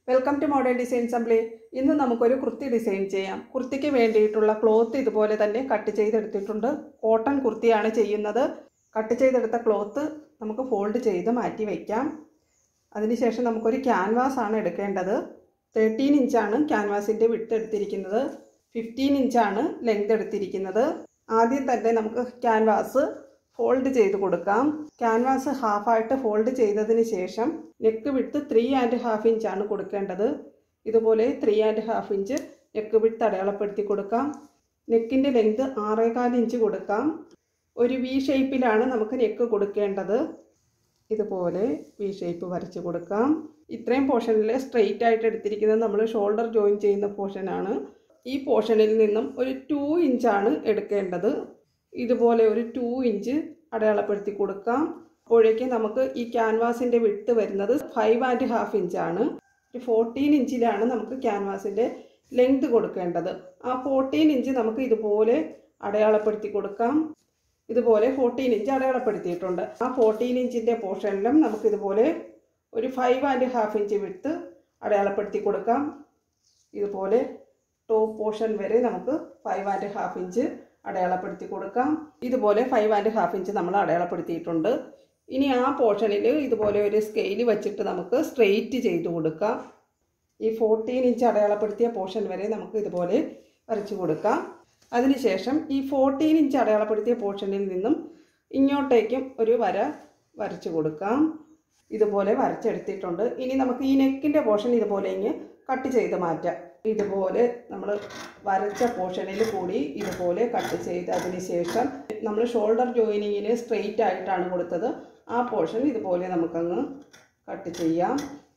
welcome to modern design assembly ഇന്ന് നമുക്കൊരു kurti design ചെയ്യാം കുർത്തിക്ക് വേണ്ടിയിട്ടുള്ള ക്ലോത്ത് ഇതുപോലെ തന്നെ കട്ട് ചെയ്തെടുത്തിട്ടുണ്ട് കോട്ടൺ കുർത്തിയാണ് ചെയ്യുന്നത് കട്ട് ചെയ്തെടുത്ത ക്ലോത്ത് നമുക്ക് ഫോൾഡ് ചെയ്ത് മാറ്റി വയ്ക്കാം അതിനുശേഷം നമുക്കൊരു ക്യാൻവാസ് ആണ് എടുക്കേണ്ടത് തേർട്ടീൻ ഇഞ്ചാണ് ക്യാൻവാസിൻ്റെ വിട്ട് എടുത്തിരിക്കുന്നത് ഫിഫ്റ്റീൻ ഇഞ്ചാണ് ലെങ്ത് എടുത്തിരിക്കുന്നത് ആദ്യം തന്നെ നമുക്ക് ക്യാൻവാസ് ഫോൾഡ് ചെയ്ത് കൊടുക്കാം ക്യാൻവാസ് ഹാഫായിട്ട് ഫോൾഡ് ചെയ്തതിന് ശേഷം നെക്ക് വിട്ട് ത്രീ ആൻഡ് ഹാഫ് ഇഞ്ചാണ് കൊടുക്കേണ്ടത് ഇതുപോലെ three and half inch neck വിട്ട് അടയാളപ്പെടുത്തി കൊടുക്കാം നെക്കിൻ്റെ ലെങ്ത് ആറേകാൽ ഇഞ്ച് കൊടുക്കാം ഒരു വി ഷേപ്പിലാണ് നമുക്ക് നെക്ക് കൊടുക്കേണ്ടത് ഇതുപോലെ വി ഷേപ്പ് വരച്ച് കൊടുക്കാം ഇത്രയും പോർഷനിൽ സ്ട്രെയിറ്റ് ആയിട്ട് എടുത്തിരിക്കുന്നത് നമ്മൾ ഷോൾഡർ ജോയിൻ ചെയ്യുന്ന പോർഷനാണ് ഈ പോർഷനിൽ നിന്നും ഒരു ടു ഇഞ്ചാണ് എടുക്കേണ്ടത് ഇതുപോലെ ഒരു ടു ഇഞ്ച് അടയാളപ്പെടുത്തി കൊടുക്കാം അപ്പോഴേക്ക് നമുക്ക് ഈ ക്യാൻവാസിൻ്റെ വിട്ട് വരുന്നത് ഫൈവ് ആൻഡ് ഹാഫ് ഇഞ്ചാണ് ഒരു ഫോർട്ടീൻ ഇഞ്ചിലാണ് നമുക്ക് ക്യാൻവാസിൻ്റെ ലെങ്ത് കൊടുക്കേണ്ടത് ആ ഫോർട്ടീൻ ഇഞ്ച് നമുക്ക് ഇതുപോലെ അടയാളപ്പെടുത്തി കൊടുക്കാം ഇതുപോലെ ഫോർട്ടീൻ ഇഞ്ച് അടയാളപ്പെടുത്തിയിട്ടുണ്ട് ആ ഫോർട്ടീൻ ഇഞ്ചിൻ്റെ പോർഷനിലും നമുക്കിതുപോലെ ഒരു ഫൈവ് ആൻഡ് ഹാഫ് ഇഞ്ച് വിട്ട് അടയാളപ്പെടുത്തി കൊടുക്കാം ഇതുപോലെ ടോപ്പ് പോർഷൻ വരെ നമുക്ക് ഫൈവ് ആൻഡ് ഹാഫ് ഇഞ്ച് അടയാളപ്പെടുത്തി കൊടുക്കാം ഇതുപോലെ ഫൈവ് ആൻഡ് ഹാഫ് ഇഞ്ച് നമ്മൾ അടയാളപ്പെടുത്തിയിട്ടുണ്ട് ഇനി ആ പോർഷനിൽ ഇതുപോലെ ഒരു സ്കെയിൽ വെച്ചിട്ട് നമുക്ക് സ്ട്രെയിറ്റ് ചെയ്ത് കൊടുക്കാം ഈ ഫോർട്ടീൻ ഇഞ്ച് അടയാളപ്പെടുത്തിയ പോർഷൻ വരെ നമുക്ക് ഇതുപോലെ വരച്ചു കൊടുക്കാം അതിനുശേഷം ഈ ഫോർട്ടീൻ ഇഞ്ച് അടയാളപ്പെടുത്തിയ പോർഷനിൽ നിന്നും ഇങ്ങോട്ടേക്കും ഒരു വര വരച്ചു കൊടുക്കാം ഇതുപോലെ വരച്ചെടുത്തിട്ടുണ്ട് ഇനി നമുക്ക് ഈ നെക്കിൻ്റെ പോർഷൻ ഇതുപോലെ ഇങ്ങ് കട്ട് ചെയ്ത് മാറ്റാം ഇതുപോലെ നമ്മൾ വരച്ച പോർഷനിൽ കൂടി ഇതുപോലെ കട്ട് ചെയ്ത് അതിന് ശേഷം നമ്മൾ ഷോൾഡർ ജോയിനിങ്ങിന് സ്ട്രെയിറ്റ് ആയിട്ടാണ് കൊടുത്തത് ആ പോർഷൻ ഇതുപോലെ നമുക്കങ്ങ് കട്ട് ചെയ്യാം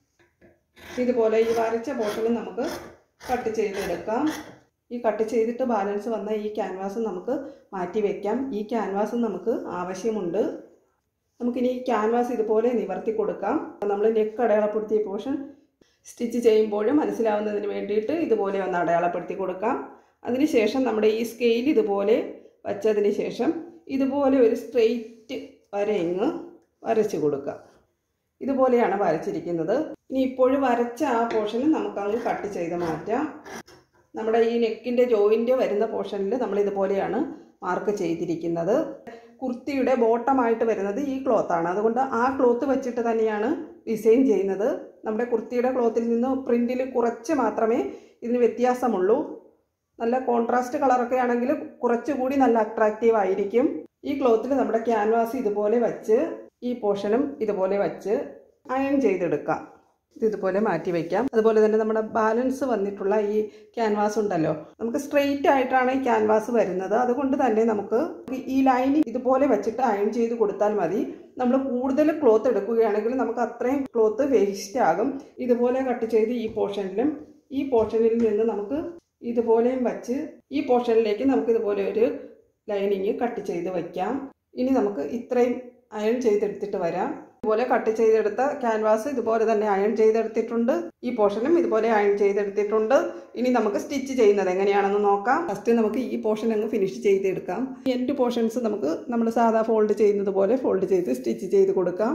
ഇതുപോലെ ഈ വരച്ച പോർഷനും നമുക്ക് കട്ട് ചെയ്തെടുക്കാം ഈ കട്ട് ചെയ്തിട്ട് ബാലൻസ് വന്ന ഈ ക്യാൻവാസ് നമുക്ക് മാറ്റി വയ്ക്കാം ഈ ക്യാൻവാസ് നമുക്ക് ആവശ്യമുണ്ട് നമുക്കിനി ഈ ക്യാൻവാസ് ഇതുപോലെ നിവർത്തി കൊടുക്കാം നമ്മൾ നെക്ക് അടയാളപ്പെടുത്തിയ പോർഷൻ സ്റ്റിച്ച് ചെയ്യുമ്പോഴും മനസ്സിലാവുന്നതിന് വേണ്ടിയിട്ട് ഇതുപോലെ ഒന്ന് അടയാളപ്പെടുത്തി കൊടുക്കാം അതിനുശേഷം നമ്മുടെ ഈ സ്കെയിൽ ഇതുപോലെ വച്ചതിന് ശേഷം ഇതുപോലെ ഒരു സ്ട്രെയിറ്റ് വരയിങ്ങ് വരച്ച് കൊടുക്കാം ഇതുപോലെയാണ് വരച്ചിരിക്കുന്നത് ഇനി ഇപ്പോഴും വരച്ച ആ പോർഷന് നമുക്കങ്ങ് കട്ട് ചെയ്ത് മാറ്റാം നമ്മുടെ ഈ നെക്കിൻ്റെ ജോയിൻ്റ് വരുന്ന പോർഷനിൽ നമ്മൾ ഇതുപോലെയാണ് മാർക്ക് ചെയ്തിരിക്കുന്നത് കുർത്തിയുടെ ബോട്ടമായിട്ട് വരുന്നത് ഈ ക്ലോത്താണ് അതുകൊണ്ട് ആ ക്ലോത്ത് വെച്ചിട്ട് തന്നെയാണ് ഡിസൈൻ ചെയ്യുന്നത് നമ്മുടെ കുർത്തിയുടെ ക്ലോത്തിൽ നിന്ന് പ്രിൻറ്റിൽ കുറച്ച് മാത്രമേ ഇതിന് വ്യത്യാസമുള്ളൂ നല്ല കോൺട്രാസ്റ്റ് കളറൊക്കെ ആണെങ്കിൽ കുറച്ചുകൂടി നല്ല അട്രാക്റ്റീവ് ആയിരിക്കും ഈ ക്ലോത്തിൽ നമ്മുടെ ക്യാൻവാസ് ഇതുപോലെ വച്ച് ഈ പോർഷനും ഇതുപോലെ വച്ച് അയൺ ചെയ്തെടുക്കാം ഇത് ഇതുപോലെ മാറ്റി വയ്ക്കാം അതുപോലെ തന്നെ നമ്മുടെ ബാലൻസ് വന്നിട്ടുള്ള ഈ ക്യാൻവാസ് ഉണ്ടല്ലോ നമുക്ക് സ്ട്രെയിറ്റ് ആയിട്ടാണ് ഈ ക്യാൻവാസ് വരുന്നത് അതുകൊണ്ട് തന്നെ നമുക്ക് ഈ ലൈൻ ഇതുപോലെ വെച്ചിട്ട് അയൺ ചെയ്ത് കൊടുത്താൽ മതി നമ്മൾ കൂടുതൽ ക്ലോത്ത് എടുക്കുകയാണെങ്കിൽ നമുക്ക് അത്രയും ക്ലോത്ത് വേസ്റ്റ് ആകും ഇതുപോലെ കട്ട് ചെയ്ത് ഈ പോർഷനിലും ഈ പോർഷനിൽ നിന്ന് നമുക്ക് ഇതുപോലെയും വച്ച് ഈ പോർഷനിലേക്ക് നമുക്ക് ഇതുപോലെ ഒരു ലൈനിങ് കട്ട് ചെയ്ത് വയ്ക്കാം ഇനി നമുക്ക് ഇത്രയും അയൺ ചെയ്തെടുത്തിട്ട് വരാം ഇതുപോലെ കട്ട് ചെയ്തെടുത്ത ക്യാൻവാസ് ഇതുപോലെ തന്നെ അയൺ ചെയ്തെടുത്തിട്ടുണ്ട് ഈ പോർഷനും ഇതുപോലെ അയൺ ചെയ്തെടുത്തിട്ടുണ്ട് ഇനി നമുക്ക് സ്റ്റിച്ച് ചെയ്യുന്നത് എങ്ങനെയാണെന്ന് നോക്കാം ഫസ്റ്റ് നമുക്ക് ഈ പോർഷൻ അങ്ങ് ഫിനിഷ് ചെയ്തെടുക്കാം എൻഡ് പോർഷൻസ് നമുക്ക് നമ്മൾ സാധാ ഫോൾഡ് ചെയ്യുന്നത് പോലെ ഫോൾഡ് ചെയ്ത് സ്റ്റിച്ച് ചെയ്ത് കൊടുക്കാം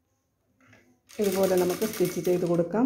ഇതുപോലെ നമുക്ക് സ്റ്റിച്ച് ചെയ്ത് കൊടുക്കാം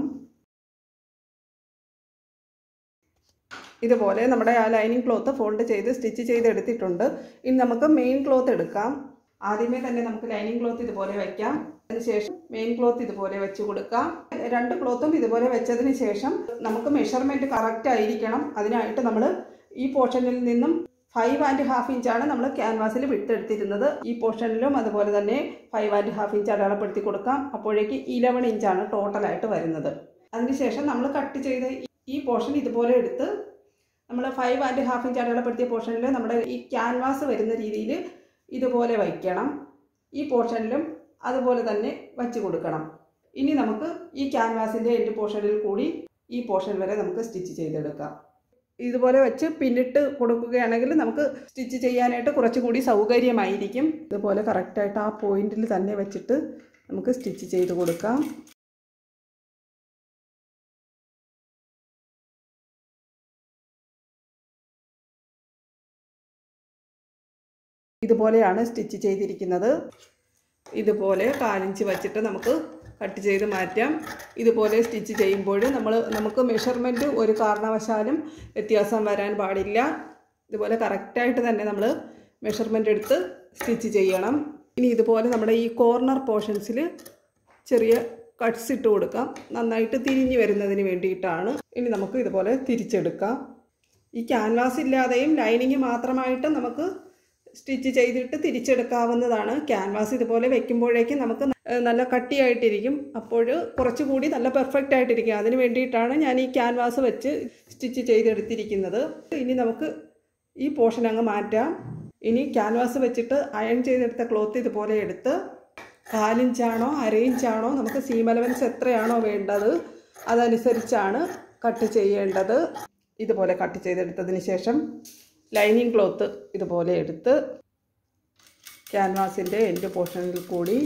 ഇതുപോലെ നമ്മുടെ ആ ലൈനിങ് ക്ലോത്ത് ഫോൾഡ് ചെയ്ത് സ്റ്റിച്ച് ചെയ്തെടുത്തിട്ടുണ്ട് ഇനി നമുക്ക് മെയിൻ ക്ലോത്ത് എടുക്കാം ആദ്യമേ തന്നെ നമുക്ക് ലൈനിങ് ക്ലോത്ത് ഇതുപോലെ വയ്ക്കാം അതിനുശേഷം മെയിൻ ക്ലോത്ത് ഇതുപോലെ വെച്ച് കൊടുക്കാം രണ്ട് ക്ലോത്തും ഇതുപോലെ വെച്ചതിന് ശേഷം നമുക്ക് മെഷർമെൻറ്റ് കറക്റ്റ് ആയിരിക്കണം അതിനായിട്ട് നമ്മൾ ഈ പോർഷനിൽ നിന്നും ഫൈവ് ആൻഡ് ഹാഫ് ഇഞ്ചാണ് നമ്മൾ ക്യാൻവാസിൽ വിട്ടെടുത്തിരുന്നത് ഈ പോർഷനിലും അതുപോലെ തന്നെ ഫൈവ് ആൻഡ് ഹാഫ് ഇഞ്ച് അടയാളപ്പെടുത്തി കൊടുക്കാം അപ്പോഴേക്ക് ഇലവൻ ഇഞ്ചാണ് ടോട്ടലായിട്ട് വരുന്നത് അതിനുശേഷം നമ്മൾ കട്ട് ചെയ്ത് ഈ പോർഷൻ ഇതുപോലെ എടുത്ത് നമ്മൾ ഫൈവ് ആൻഡ് ഹാഫ് ഇഞ്ച് അടയാളപ്പെടുത്തിയ പോർഷനിൽ നമ്മുടെ ഈ ക്യാൻവാസ് വരുന്ന രീതിയിൽ ഇതുപോലെ വയ്ക്കണം ഈ പോർഷനിലും അതുപോലെ തന്നെ വച്ച് കൊടുക്കണം ഇനി നമുക്ക് ഈ ക്യാൻവാസിൻ്റെ എൻഡ് പോർഷനിൽ കൂടി ഈ പോർഷൻ വരെ നമുക്ക് സ്റ്റിച്ച് ചെയ്തെടുക്കാം ഇതുപോലെ വെച്ച് പിന്നിട്ട് കൊടുക്കുകയാണെങ്കിൽ നമുക്ക് സ്റ്റിച്ച് ചെയ്യാനായിട്ട് കുറച്ചുകൂടി സൗകര്യമായിരിക്കും ഇതുപോലെ കറക്റ്റായിട്ട് ആ പോയിന്റിൽ തന്നെ വെച്ചിട്ട് നമുക്ക് സ്റ്റിച്ച് ചെയ്ത് കൊടുക്കാം ഇതുപോലെയാണ് സ്റ്റിച്ച് ചെയ്തിരിക്കുന്നത് ഇതുപോലെ കാലിഞ്ച് വച്ചിട്ട് നമുക്ക് കട്ട് ചെയ്ത് മാറ്റാം ഇതുപോലെ സ്റ്റിച്ച് ചെയ്യുമ്പോൾ നമ്മൾ നമുക്ക് മെഷർമെൻറ്റ് ഒരു കാരണവശാലും വ്യത്യാസം വരാൻ പാടില്ല ഇതുപോലെ കറക്റ്റായിട്ട് തന്നെ നമ്മൾ മെഷർമെൻ്റ് എടുത്ത് സ്റ്റിച്ച് ചെയ്യണം ഇനി ഇതുപോലെ നമ്മുടെ ഈ കോർണർ പോർഷൻസിൽ ചെറിയ കട്ട്സ് ഇട്ട് കൊടുക്കാം നന്നായിട്ട് തിരിഞ്ഞു വരുന്നതിന് വേണ്ടിയിട്ടാണ് ഇനി നമുക്ക് ഇതുപോലെ തിരിച്ചെടുക്കാം ഈ ക്യാൻവാസ് ഇല്ലാതെയും ലൈനിങ് മാത്രമായിട്ട് നമുക്ക് സ്റ്റിച്ച് ചെയ്തിട്ട് തിരിച്ചെടുക്കാവുന്നതാണ് ക്യാൻവാസ് ഇതുപോലെ വെക്കുമ്പോഴേക്കും നമുക്ക് നല്ല കട്ടിയായിട്ടിരിക്കും അപ്പോൾ കുറച്ചുകൂടി നല്ല പെർഫെക്റ്റ് ആയിട്ടിരിക്കും അതിന് വേണ്ടിയിട്ടാണ് ഞാൻ ഈ ക്യാൻവാസ് വെച്ച് സ്റ്റിച്ച് ചെയ്തെടുത്തിരിക്കുന്നത് ഇനി നമുക്ക് ഈ പോർഷൻ അങ്ങ് മാറ്റാം ഇനി ക്യാൻവാസ് വെച്ചിട്ട് അയൺ ചെയ്തെടുത്ത ക്ലോത്ത് ഇതുപോലെ എടുത്ത് കാലിഞ്ചാണോ അരയിഞ്ചാണോ നമുക്ക് സീം അലവൻസ് എത്രയാണോ വേണ്ടത് അതനുസരിച്ചാണ് കട്ട് ചെയ്യേണ്ടത് ഇതുപോലെ കട്ട് ചെയ്തെടുത്തതിന് ശേഷം ലൈനിങ് ക്ലോത്ത് ഇതുപോലെ എടുത്ത് ക്യാൻവാസിൻ്റെ എൻഡ് പോർഷനിൽ കൂടി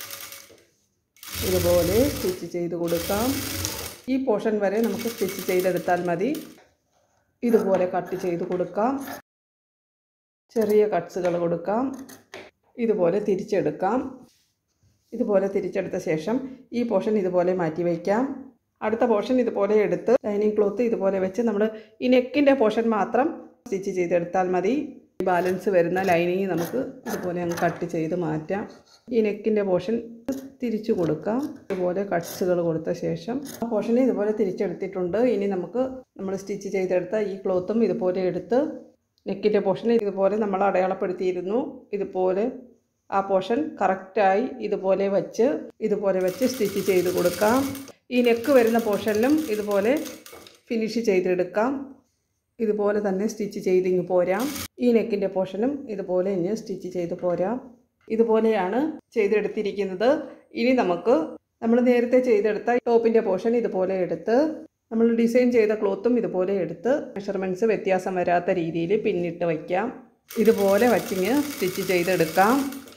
ഇതുപോലെ സ്റ്റിച്ച് ചെയ്ത് കൊടുക്കാം ഈ പോർഷൻ വരെ നമുക്ക് സ്റ്റിച്ച് ചെയ്തെടുത്താൽ മതി ഇതുപോലെ കട്ട് ചെയ്ത് കൊടുക്കാം ചെറിയ കട്ട്സുകൾ കൊടുക്കാം ഇതുപോലെ തിരിച്ചെടുക്കാം ഇതുപോലെ തിരിച്ചെടുത്ത ശേഷം ഈ പോർഷൻ ഇതുപോലെ മാറ്റി വയ്ക്കാം അടുത്ത പോർഷൻ ഇതുപോലെ എടുത്ത് ലൈനിങ് ക്ലോത്ത് ഇതുപോലെ വെച്ച് നമ്മൾ ഈ നെക്കിൻ്റെ പോർഷൻ മാത്രം സ്റ്റിച്ച് ചെയ്തെടുത്താൽ മതി ബാലൻസ് വരുന്ന ലൈനിങ് നമുക്ക് ഇതുപോലെ അങ്ങ് കട്ട് ചെയ്ത് മാറ്റാം ഈ നെക്കിൻ്റെ പോർഷൻ തിരിച്ചു കൊടുക്കാം ഇതുപോലെ കട്ട്സുകൾ കൊടുത്ത ശേഷം ആ പോർഷനെ ഇതുപോലെ തിരിച്ചെടുത്തിട്ടുണ്ട് ഇനി നമുക്ക് നമ്മൾ സ്റ്റിച്ച് ചെയ്തെടുത്ത ഈ ക്ലോത്തും ഇതുപോലെ എടുത്ത് നെക്കിൻ്റെ പോർഷൻ ഇതുപോലെ നമ്മൾ അടയാളപ്പെടുത്തിയിരുന്നു ഇതുപോലെ ആ പോർഷൻ കറക്റ്റായി ഇതുപോലെ വെച്ച് ഇതുപോലെ വെച്ച് സ്റ്റിച്ച് ചെയ്ത് കൊടുക്കാം ഈ നെക്ക് വരുന്ന പോർഷനിലും ഇതുപോലെ ഫിനിഷ് ചെയ്തെടുക്കാം ഇതുപോലെ തന്നെ സ്റ്റിച്ച് ചെയ്തിങ്ങ് പോരാം ഈ നെക്കിൻ്റെ പോർഷനും ഇതുപോലെ ഇഞ്ഞ് സ്റ്റിച്ച് ചെയ്ത് പോരാം ഇതുപോലെയാണ് ചെയ്തെടുത്തിരിക്കുന്നത് ഇനി നമുക്ക് നമ്മൾ നേരത്തെ ചെയ്തെടുത്ത ടോപ്പിൻ്റെ പോർഷൻ ഇതുപോലെ എടുത്ത് നമ്മൾ ഡിസൈൻ ചെയ്ത ക്ലോത്തും ഇതുപോലെ എടുത്ത് മെഷർമെൻറ്റ്സ് വ്യത്യാസം വരാത്ത രീതിയിൽ പിന്നിട്ട് വയ്ക്കാം ഇതുപോലെ വച്ചിങ്ങ് സ്റ്റിച്ച് ചെയ്തെടുക്കാം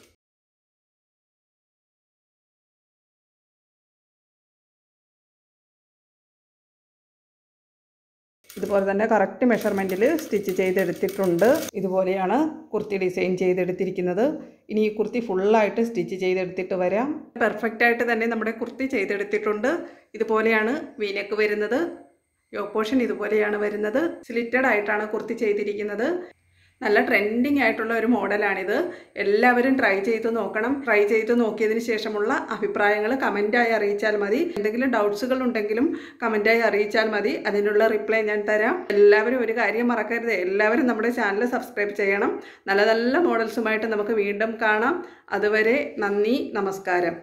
ഇതുപോലെ തന്നെ കറക്റ്റ് മെഷർമെൻറ്റിൽ സ്റ്റിച്ച് ചെയ്തെടുത്തിട്ടുണ്ട് ഇതുപോലെയാണ് കുർത്തി ഡിസൈൻ ചെയ്തെടുത്തിരിക്കുന്നത് ഇനി ഈ കുർത്തി ഫുള്ളായിട്ട് സ്റ്റിച്ച് ചെയ്തെടുത്തിട്ട് വരാം പെർഫെക്റ്റ് ആയിട്ട് തന്നെ നമ്മുടെ കുർത്തി ചെയ്തെടുത്തിട്ടുണ്ട് ഇതുപോലെയാണ് വീനക്ക് വരുന്നത് യോ പോർഷൻ ഇതുപോലെയാണ് വരുന്നത് സ്ലിറ്റഡ് ആയിട്ടാണ് കുർത്തി ചെയ്തിരിക്കുന്നത് നല്ല ട്രെൻഡിങ് ആയിട്ടുള്ള ഒരു മോഡലാണിത് എല്ലാവരും ട്രൈ ചെയ്ത് നോക്കണം ട്രൈ ചെയ്ത് നോക്കിയതിന് ശേഷമുള്ള അഭിപ്രായങ്ങൾ കമൻറ്റായി അറിയിച്ചാൽ മതി എന്തെങ്കിലും ഡൗട്ട്സുകൾ ഉണ്ടെങ്കിലും കമൻറ്റായി അറിയിച്ചാൽ മതി അതിനുള്ള റിപ്ലൈ ഞാൻ തരാം എല്ലാവരും ഒരു കാര്യം മറക്കരുത് എല്ലാവരും നമ്മുടെ ചാനൽ സബ്സ്ക്രൈബ് ചെയ്യണം നല്ല നല്ല മോഡൽസുമായിട്ട് നമുക്ക് വീണ്ടും കാണാം അതുവരെ നന്ദി നമസ്കാരം